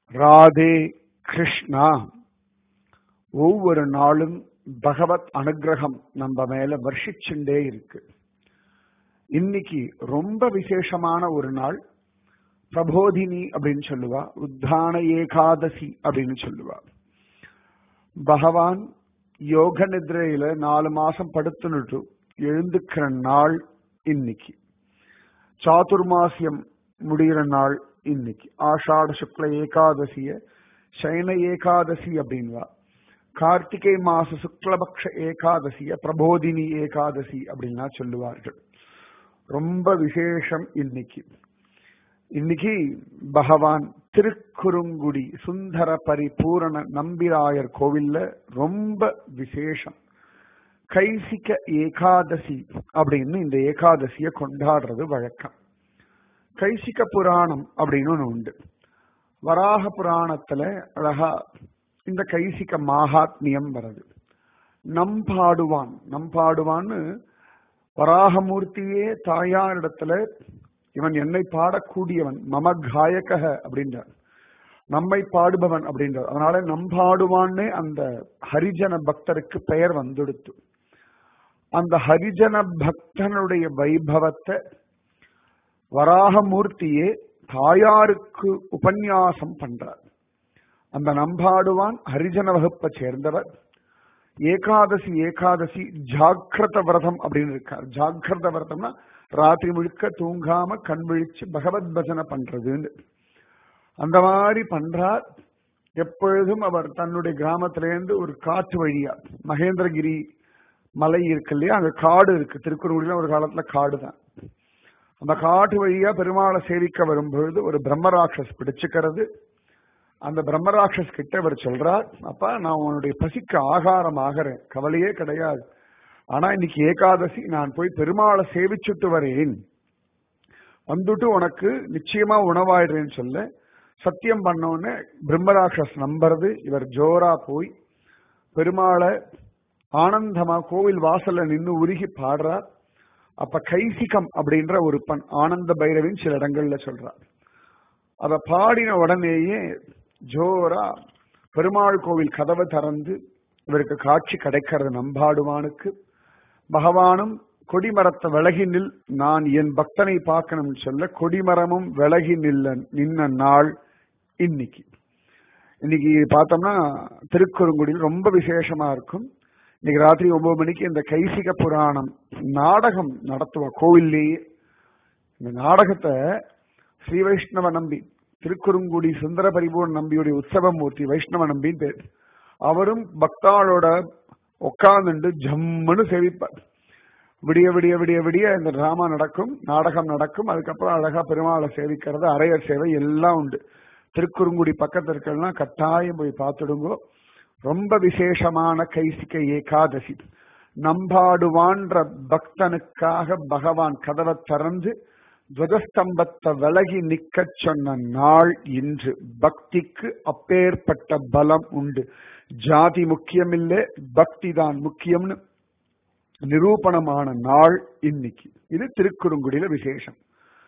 ராதே கிருஷ்ணா ஒவ்வொரு நாளும் பகவத் அனுகிரகம் நம்ம மேல வர்ஷிச்சுண்டே இருக்கு இன்னைக்கு ரொம்ப விசேஷமான ஒரு நாள் பிரபோதினி அப்படின்னு சொல்லுவா உத்தான ஏகாதசி அப்படின்னு சொல்லுவா பகவான் யோக நித்ரையில நாலு மாசம் படுத்துனுட்டு எழுந்துக்கிற நாள் இன்னைக்கு சாதுர்மாசியம் முடிகிற நாள் இன்னைக்கு ஆஷாட சுக்ல ஏகாதசிய சைன ஏகாதசி அப்படின்வா கார்த்திகை மாச சுக்லபக்ஷ ஏகாதசிய பிரபோதினி ஏகாதசி அப்படின்னா சொல்லுவார்கள் ரொம்ப விசேஷம் இன்னைக்கு இன்னைக்கு பகவான் திருக்குறுங்குடி சுந்தர பரிபூரண நம்பிராயர் கோவில்ல ரொம்ப விசேஷம் கைசிக்க ஏகாதசி அப்படின்னு இந்த ஏகாதசிய கொண்டாடுறது வழக்கம் கைசிக்க புராணம் அப்படின்னு ஒண்ணு உண்டு வராக புராணத்துல அழகா இந்த கைசிக்க மாகாத்மியம் வருது நம்பாடுவான் நம்பாடுவான்னு வராகமூர்த்தியே தாயாரிடத்துல இவன் என்னை பாடக்கூடியவன் மம காயக அப்படின்றார் நம்மை பாடுபவன் அப்படின்றார் அதனால நம்பாடுவான்னு அந்த ஹரிஜன பக்தருக்கு பெயர் வந்துடுத்து அந்த ஹரிஜன பக்தனுடைய வைபவத்தை வராகமூர்த்தியே தாயாருக்கு உபன்யாசம் பண்றார் அந்த நம்பாடுவான் ஹரிஜன வகுப்பை சேர்ந்தவர் ஏகாதசி ஏகாதசி ஜாக்கிரத விரதம் அப்படின்னு இருக்கார் ஜாக்கிரத விரதம்னா ராத்திரி முழுக்க தூங்காம கண் விழிச்சு பகவத் பஜனை பண்றதுன்னு அந்த மாதிரி பண்றார் எப்பொழுதும் அவர் தன்னுடைய கிராமத்திலேருந்து ஒரு காட்டு வழியா மகேந்திரகிரி மலை இருக்கு இல்லையா அங்க காடு இருக்கு திருக்குறளில ஒரு காலத்துல காடு தான் அந்த காட்டு வழியா பெருமாளை சேவிக்க வரும்பொழுது ஒரு பிரம்மராட்சஸ் பிடிச்சுக்கிறது அந்த பிரம்மராட்சஸ் கிட்ட அவர் சொல்றார் அப்பா நான் உன்னுடைய பசிக்கு ஆகாரம் ஆகிறேன் கவலையே கிடையாது ஆனா இன்னைக்கு ஏகாதசி நான் போய் பெருமாளை சேவிச்சுட்டு வரேன் வந்துட்டு உனக்கு நிச்சயமா உணவாயிடுறேன்னு சொல்ல சத்தியம் பண்ணோன்னு பிரம்மராட்சஸ் நம்புறது இவர் ஜோரா போய் பெருமாளை ஆனந்தமா கோவில் வாசல்ல நின்று உருகி பாடுறார் அப்ப கைசிகம் அப்படின்ற ஒரு பண் ஆனந்த பைரவின் சில இடங்கள்ல சொல்றார் அத பாடின உடனேயே ஜோரா பெருமாள் கோவில் கதவை திறந்து இவருக்கு காட்சி கிடைக்கிறது நம்பாடுவானுக்கு பகவானும் கொடிமரத்தை விலகி நில் நான் என் பக்தனை பார்க்கணும்னு சொல்ல கொடிமரமும் விலகி நில்ல நின்ன நாள் இன்னைக்கு இன்னைக்கு பார்த்தோம்னா திருக்குறுங்குடியில் ரொம்ப விசேஷமா இருக்கும் இன்னைக்கு ராத்திரி ஒன்பது மணிக்கு இந்த கைசிக புராணம் நாடகம் நடத்துவோம் கோவில்லேயே இந்த நாடகத்தை ஸ்ரீ வைஷ்ணவ நம்பி திருக்குறுங்குடி சுந்தர பரிபூர்ண நம்பியுடைய உற்சவமூர்த்தி வைஷ்ணவ நம்பின்னு பேர் அவரும் பக்தாளோட உட்கார்ந்துட்டு ஜம்முன்னு சேவிப்பார் விடிய விடிய விடிய விடிய இந்த டிராமா நடக்கும் நாடகம் நடக்கும் அதுக்கப்புறம் அழகா பெருமாளை சேவிக்கிறது அரையர் சேவை எல்லாம் உண்டு திருக்குறுங்குடி பக்கத்துல இருக்கலாம் கட்டாயம் போய் பார்த்துடுங்கோ ரொம்ப விசேஷமான கைசிக்க ஏகாதசி நம்பாடுவான்ற பக்தனுக்காக பகவான் கதவை திறந்து துவஜஸ்தம்பத்தை விலகி நிக்க சொன்ன நாள் இன்று பக்திக்கு அப்பேற்பட்ட பலம் உண்டு ஜாதி முக்கியமில்லை பக்தி தான் முக்கியம்னு நிரூபணமான நாள் இன்னைக்கு இது திருக்குறுங்குடியில விசேஷம்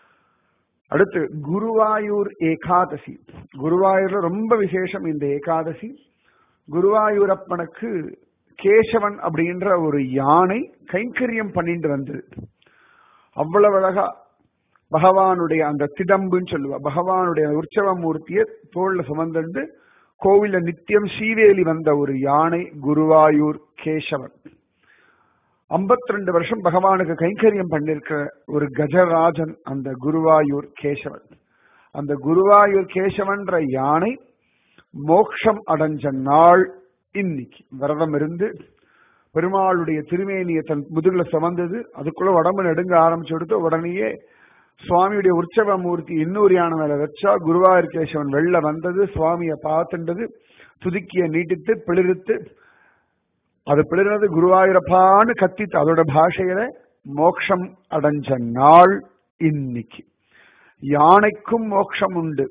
அடுத்து குருவாயூர் ஏகாதசி குருவாயூர்ல ரொம்ப விசேஷம் இந்த ஏகாதசி குருவாயூரப்பனுக்கு கேசவன் அப்படின்ற ஒரு யானை கைங்கரியம் பண்ணிட்டு வந்தது அவ்வளவு அழகா பகவானுடைய அந்த திடம்புன்னு சொல்லுவா பகவானுடைய உற்சவ மூர்த்தியை தோல்ல சுமந்துண்டு கோவில நித்தியம் ஸ்ரீவேலி வந்த ஒரு யானை குருவாயூர் கேசவன் ஐம்பத்தி ரெண்டு வருஷம் பகவானுக்கு கைங்கரியம் பண்ணிருக்கிற ஒரு கஜராஜன் அந்த குருவாயூர் கேசவன் அந்த குருவாயூர் கேசவன்ற யானை மோக்ஷம் அடைஞ்ச நாள் இன்னைக்கு விரதம் இருந்து பெருமாளுடைய திருமேனியை தன் முதுகுல சுமந்தது அதுக்குள்ள உடம்பு நெடுங்க ஆரம்பிச்சு எடுத்து உடனேயே சுவாமியுடைய உற்சவ மூர்த்தி இன்னொரு யானை மேல வச்சா குருவாயூர் கேசவன் வெளில வந்தது சுவாமியை பார்த்துண்டது துதுக்கிய நீட்டித்து பிளிரித்து அது பிளிர்னது குருவாயூரப்பான்னு கத்தித்து அதோட பாஷையில மோக்ஷம் அடைஞ்ச நாள் இன்னைக்கு யானைக்கும் மோக்ஷம் உண்டு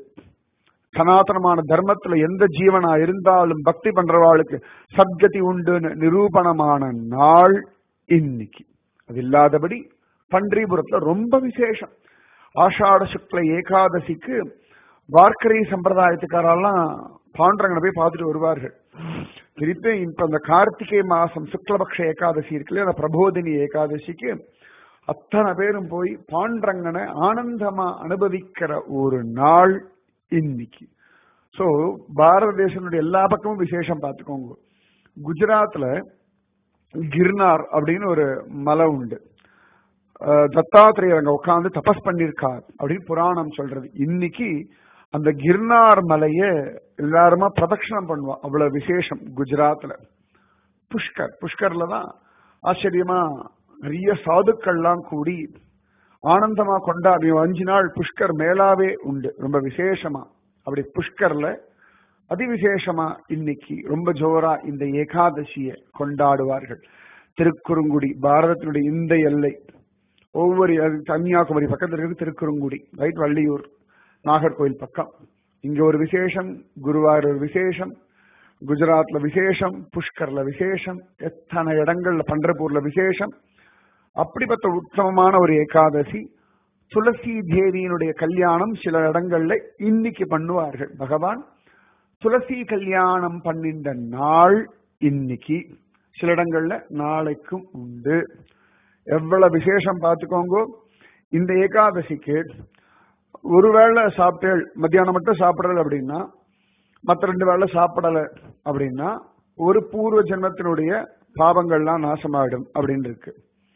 சனாதனமான தர்மத்துல எந்த ஜீவனா இருந்தாலும் பக்தி பண்றவாளுக்கு சத்கதி உண்டுன்னு நிரூபணமான நாள் இன்னைக்கு அது இல்லாதபடி பன்றிபுரத்துல ரொம்ப விசேஷம் ஆஷாட சுக்ல ஏகாதசிக்கு வார்க்கரை சம்பிரதாயத்துக்காரெல்லாம் பாண்டரங்கனை போய் பார்த்துட்டு வருவார்கள் திருப்பி இப்ப இந்த கார்த்திகை மாசம் சுக்லபக்ஷ ஏகாதசி இருக்குல்ல அந்த பிரபோதினி ஏகாதசிக்கு அத்தனை பேரும் போய் பாண்டரங்கனை ஆனந்தமா அனுபவிக்கிற ஒரு நாள் இன்னைக்கு சோ பாரத தேசனுடைய எல்லா பக்கமும் விசேஷம் பார்த்துக்கோங்க குஜராத்ல கிர்னார் அப்படின்னு ஒரு மலை உண்டு அஹ் தத்தாத்திரேயர் அங்க உட்கார்ந்து தபஸ் பண்ணிருக்கார் அப்படின்னு புராணம் சொல்றது இன்னைக்கு அந்த கிர்னார் மலைய எல்லாருமா பிரதட்சணம் பண்ணுவா அவ்வளவு விசேஷம் குஜராத்ல புஷ்கர் புஷ்கர்ல தான் ஆச்சரியமா நிறைய சாதுக்கள்லாம் கூடி ஆனந்தமா கொண்டாடி அஞ்சு நாள் புஷ்கர் மேலாவே உண்டு ரொம்ப விசேஷமா அப்படி புஷ்கர்ல அதிவிசேஷமா இன்னைக்கு ரொம்ப ஜோரா இந்த ஏகாதசியை கொண்டாடுவார்கள் திருக்குறுங்குடி பாரதத்தினுடைய இந்த எல்லை ஒவ்வொரு அது கன்னியாகுமரி பக்கத்துல இருக்கு திருக்குறுங்குடி ரைட் வள்ளியூர் நாகர்கோவில் பக்கம் இங்க ஒரு விசேஷம் குருவாயூர் ஒரு விசேஷம் குஜராத்ல விசேஷம் புஷ்கர்ல விசேஷம் எத்தனை இடங்கள்ல பண்டர்பூர்ல விசேஷம் அப்படிப்பட்ட உத்தமமான ஒரு ஏகாதசி துளசி தேவியினுடைய கல்யாணம் சில இடங்கள்ல இன்னைக்கு பண்ணுவார்கள் பகவான் துளசி கல்யாணம் பண்ணின்ற நாள் இன்னைக்கு சில இடங்கள்ல நாளைக்கும் உண்டு எவ்வளவு விசேஷம் பார்த்துக்கோங்க இந்த ஏகாதசிக்கு ஒருவேளை சாப்பிட்டேள் மத்தியானம் மட்டும் சாப்பிடல அப்படின்னா மற்ற ரெண்டு வேளை சாப்பிடல அப்படின்னா ஒரு பூர்வ ஜென்மத்தினுடைய பாவங்கள்லாம் நாசமாயிடும் அப்படின்னு இருக்கு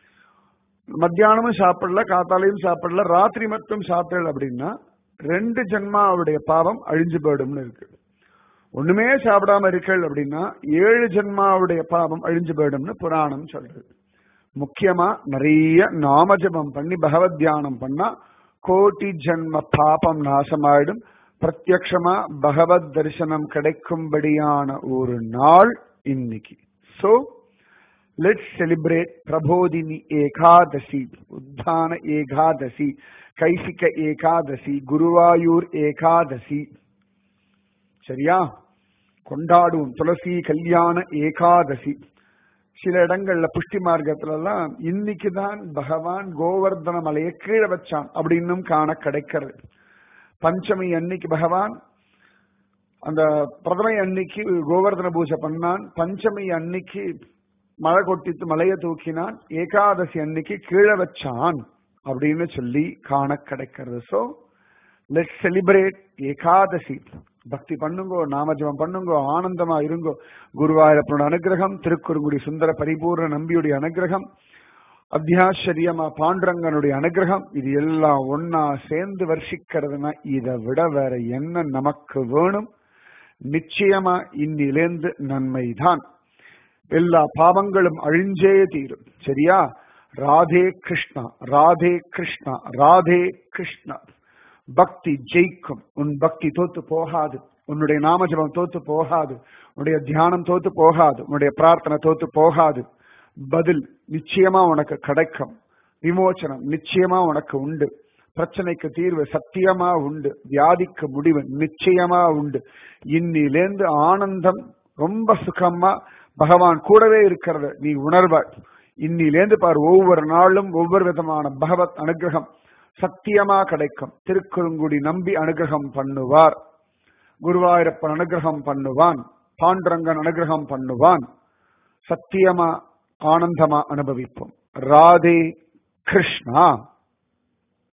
மத்தியானமும் சாப்பிடல காத்தாலையும் சாப்பிடல ராத்திரி மட்டும் சாப்பிடல அப்படின்னா ரெண்டு ஜென்மாவுடைய பாவம் அழிஞ்சு போயிடும்னு இருக்கு ஒண்ணுமே சாப்பிடாம இருக்கல் அப்படின்னா ஏழு ஜென்மாவுடைய பாவம் அழிஞ்சு போயிடும்னு புராணம் சொல்றது முக்கியமா நிறைய நாம ஜபம் பண்ணி பகவத் தியானம் பண்ணா கோட்டி ஜென்ம பாபம் நாசமாயிடும் பிரத்யக்ஷமா பகவத் தரிசனம் கிடைக்கும்படியான ஒரு நாள் இன்னைக்கு so let's celebrate Prabodhini Ekadashi Utthana Ekadashi Kaisika Ekadashi Guruvayur Ekadashi சரியா கொண்டாடுவோம் துளசி கல்யாண ஏகாதசி சில இடங்கள்ல புஷ்டி மார்க்கத்துல எல்லாம் இன்னைக்கு தான் பகவான் கோவர்தன மலையை கீழே வச்சான் அப்படின்னும் காண கிடைக்கிறது பஞ்சமி அன்னைக்கு பகவான் அந்த பிரதமை அன்னைக்கு கோவர்தன பூஜை பண்ணான் பஞ்சமி அன்னைக்கு மழை கொட்டித்து மலையை தூக்கினான் ஏகாதசி அன்னைக்கு கீழே வச்சான் அப்படின்னு சொல்லி காண கிடைக்கிறது சோ லெட் செலிப்ரேட் ஏகாதசி பக்தி பண்ணுங்கோ நாமஜபம் பண்ணுங்கோ ஆனந்தமா இருங்கோ குருவாயூரப்பனோட அனுகிரகம் திருக்குறுங்குடி சுந்தர பரிபூர்ண நம்பியுடைய அனுகிரகம் அத்தியாச்சரியமா பாண்டுரங்கனுடைய அனுகிரகம் இது எல்லாம் ஒன்னா சேர்ந்து வர்ஷிக்கிறதுனா இதை விட வேற என்ன நமக்கு வேணும் நிச்சயமா இன்னிலேந்து நன்மைதான் எல்லா பாவங்களும் அழிஞ்சே தீரும் சரியா ராதே கிருஷ்ணா ராதே கிருஷ்ணா ராதே கிருஷ்ணா பக்தி ஜெயிக்கும் உன் பக்தி தோத்து போகாது உன்னுடைய நாமஜபம் தோத்து போகாது உன்னுடைய தியானம் தோத்து போகாது உன்னுடைய பிரார்த்தனை தோத்து போகாது பதில் நிச்சயமா உனக்கு கிடைக்கும் விமோச்சனம் நிச்சயமா உனக்கு உண்டு பிரச்சனைக்கு தீர்வு சத்தியமா உண்டு வியாதிக்கு முடிவு நிச்சயமா உண்டு இன்னிலேந்து ஆனந்தம் ரொம்ப சுகமா பகவான் கூடவே இருக்கிறத நீ உணர்வாய் இன்னிலேந்து பார் ஒவ்வொரு நாளும் ஒவ்வொரு விதமான பகவத் அனுகிரகம் சத்தியமா கிடைக்கும் திருக்குறுங்குடி நம்பி அனுகிரகம் பண்ணுவார் குருவாயூரப்பன் அனுகிரகம் பண்ணுவான் பாண்டுரங்கன் அனுகிரகம் பண்ணுவான் சத்தியமா ஆனந்தமா அனுபவிப்போம் ராதே கிருஷ்ணா